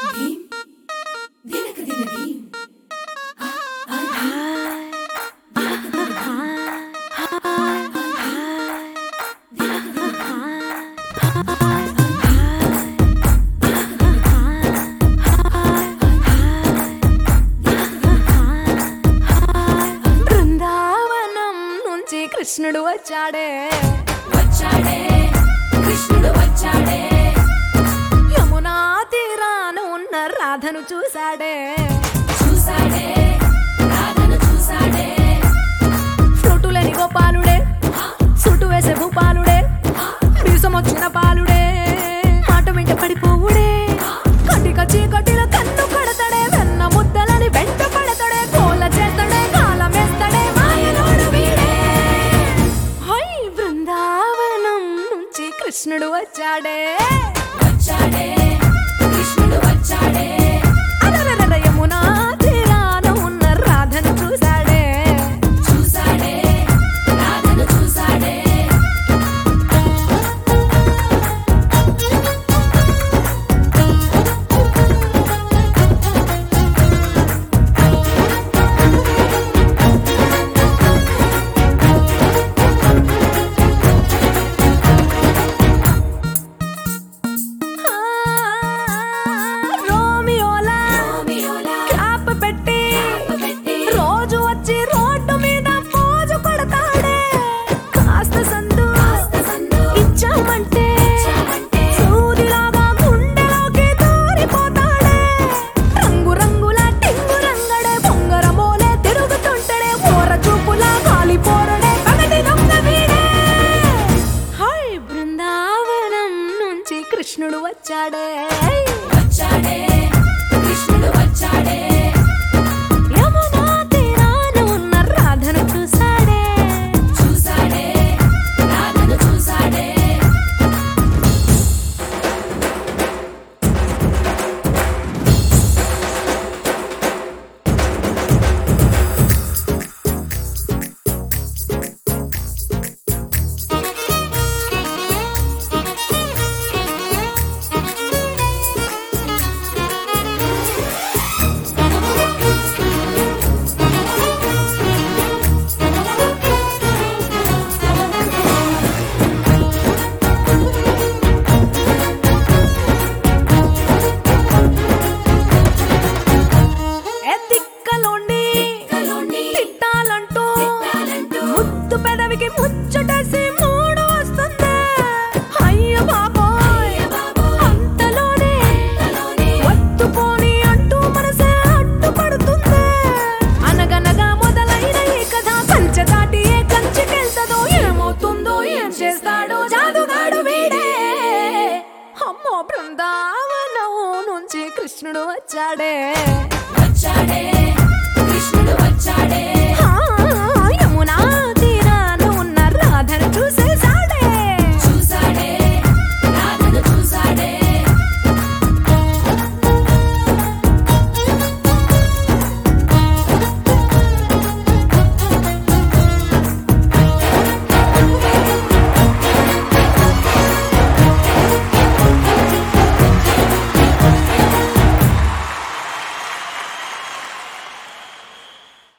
ధీం దినక దిన ధీం బృందావనం నుంచి కృష్ణుడు వచ్చాడే వచ్చాడే కృష్ణుడు వచ్చాడే యమునా తీరాన ఉన్న రాధను చూశాడే చూసాడే రాధను చూసాడే ఫ్రూటులేని గోపాలుడే సుటు వేసే భూపాలుడే మీసం వచ్చిన పాలుడే మాట వెంట పడిపోవుడే కటిక చీకటిలో కన్ను కడతాడే వెన్న ముద్దలని వెంట పడతాడే కోల చేస్తాడే కాలమేస్తాడే మాయలోడు వీడే హై బృందావనం నుంచి కృష్ణుడు వచ్చాడే వచ్చాడే కృష్ణుడు వచ్చాడే అలరలర యమునా తీరాన ఉన్న రాధను చూశాడే చూసాడే రాధను చూసాడే ఆ, రోమియోలా రోమియోలా క్యాప్ పెట్టి పెట్టి రోజు వచ్చి రోడ్డు మీద పోజు కొడతాడే కాస్త సందు సందు ఇచ్చామంటే ఇచ్చామంటే సూదిలాగా గుండెలోకి దూరిపోతాడే రంగు రంగుల టింగు రంగడే బొంగరమోలే తిరుగుతుంటడే ఓర చూపులా కాలిపోరడే పగటి దొంగ వీడే హై బృందావనం నుంచి కృష్ణుడు వచ్చాడే వచ్చాడే కృష్ణుడు వచ్చాడే యమునా తీరాన ఉన్న రాధను చూశాడే చూసాడే రాధను చూసాడే ఏ తిక్కలోండి కలోని తిట్టాలంటూ తిట్టాలంటూ ముద్దు పెదవికి ముచ్చటేసి మూడు వస్తుంది అయ్య బాబోయ్ అంతలోనే కలోని ఒత్తుకోని అంటూ మనసే అడ్డుపడుతుంది అనగనగా మొదలైన ఈ కథ కంచె దాటి ఏ కంచికెళ్తదో ఏమవుతుందో ఏం చేస్తాడో జాదుగాడు వీడే అమ్మో బృందావనం నుంచి కృష్ణుడు వచ్చాడే వచ్చాడే కృష్ణుడు వచ్చాడే